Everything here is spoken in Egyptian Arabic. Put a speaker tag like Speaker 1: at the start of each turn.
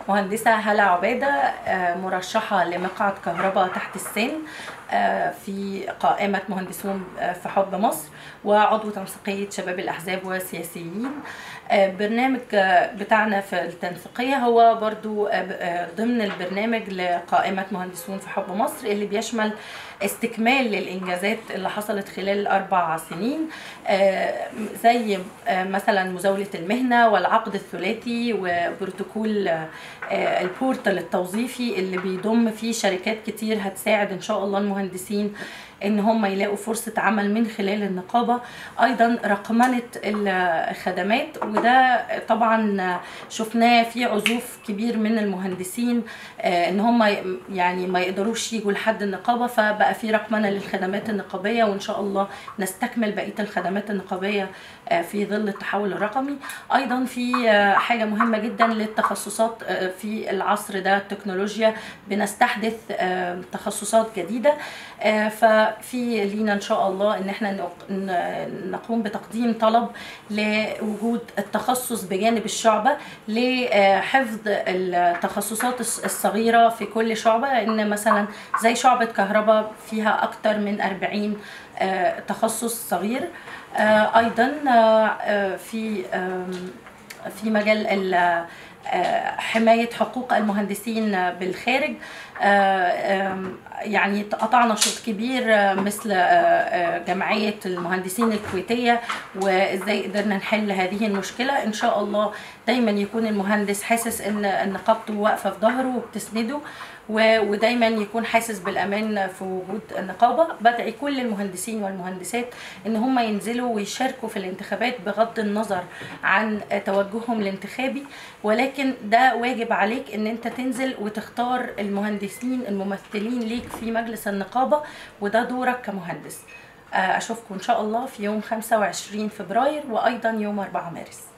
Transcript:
Speaker 1: مهندسة هلا عبادة آه، مرشحة لمقعد كهرباء تحت السن آه، في قائمة مهندسون آه، في حب مصر وعضو تنسيقية شباب الأحزاب والسياسيين آه، برنامج آه، بتاعنا في التنسيقية هو برضو آه، ب- آه، ضمن البرنامج لقائمة مهندسون في حب مصر اللي بيشمل استكمال للإنجازات اللي حصلت خلال الأربع سنين آه، زي آه، مثلا مزاولة المهنة والعقد الثلاثي وبروتوكول آه، آه، البورتال التوظيفي اللي بيضم فيه شركات كتير هتساعد إن شاء الله المهندسين ان هم يلاقوا فرصه عمل من خلال النقابه ايضا رقمنه الخدمات وده طبعا شفناه في عزوف كبير من المهندسين آه، ان هم يعني ما يقدروش يجوا لحد النقابه فبقى في رقمنه للخدمات النقابيه وان شاء الله نستكمل بقيه الخدمات النقابيه آه، في ظل التحول الرقمي ايضا في آه، حاجه مهمه جدا للتخصصات آه، في العصر ده التكنولوجيا بنستحدث آه، تخصصات جديده آه، ففي لينا ان شاء الله ان احنا نق- ن- نقوم بتقديم طلب لوجود التخصص بجانب الشعبه لحفظ التخصصات الص- الصغيره في كل شعبه لان مثلا زي شعبه كهرباء فيها اكتر من 40 آه، تخصص صغير آه، ايضا آه، آه، في آم، في مجال ال- آه، حماية حقوق المهندسين بالخارج آه، آم، يعني قطعنا شوط كبير آه، مثل آه، آه، جمعية المهندسين الكويتية وازاي قدرنا نحل هذه المشكلة ان شاء الله دايما يكون المهندس حاسس ان ان نقابته واقفة في ظهره وبتسنده و- ودايما يكون حاسس بالامان في وجود النقابه بدعي كل المهندسين والمهندسات ان هم ينزلوا ويشاركوا في الانتخابات بغض النظر عن توجههم الانتخابي ولكن ده واجب عليك ان انت تنزل وتختار المهندسين الممثلين ليك في مجلس النقابه وده دورك كمهندس آه، اشوفكم ان شاء الله في يوم 25 فبراير وايضا يوم 4 مارس